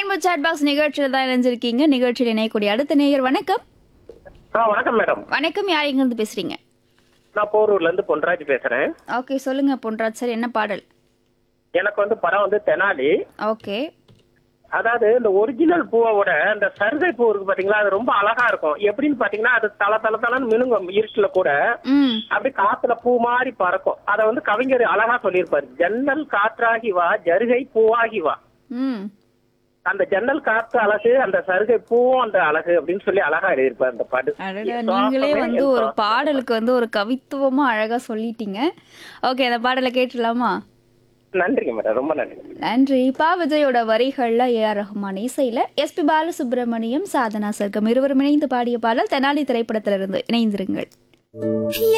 rainbow chat box நிகழ்ச்சியில் தான் இணைஞ்சிருக்கீங்க நிகழ்ச்சியில் இணையக்கூடிய அடுத்த நேயர் வணக்கம் ஆ வணக்கம் மேடம் வணக்கம் யார் எங்கிருந்து பேசுறீங்க நான் போரூர்ல இருந்து பொன்ராஜ் பேசுறேன் ஓகே சொல்லுங்க பொன்ராஜ் சார் என்ன பாடல் எனக்கு வந்து படம் வந்து தெனாலி ஓகே அதாவது இந்த ஒரிஜினல் பூவோட இந்த சருகை பூ இருக்கு பாத்தீங்களா அது ரொம்ப அழகா இருக்கும் எப்படின்னு பாத்தீங்கன்னா அது தல தல தலன்னு மினுங்கும் இருட்டுல கூட ம் அப்படி காத்துல பூ மாதிரி பறக்கும் அத வந்து கவிஞர் அழகா சொல்லியிருப்பாரு ஜன்னல் காற்றாகி வா ஜருகை பூவாகி வா ம் அந்த ஜன்னல் காத்து அழகு அந்த சருகை பூவும் அந்த அழகு அப்படின்னு சொல்லி அழகா எழுதியிருப்பாரு அந்த பாட்டு அடடா நீங்களே வந்து ஒரு பாடலுக்கு வந்து ஒரு கவித்துவமா அழகா சொல்லிட்டீங்க ஓகே அந்த பாடலை கேட்டுடலாமா நன்றிங்க மேடம் ரொம்ப நன்றி நன்றி பா விஜயோட வரிகள்ல ஏ ஆர் ரஹ்மான் இசையில எஸ்பி பாலசுப்ரமணியம் சாதனா சர்க்கம் இருவரும் இணைந்து பாடிய பாடல் தெனாலி திரைப்படத்திலிருந்து இணைந்திருங்கள்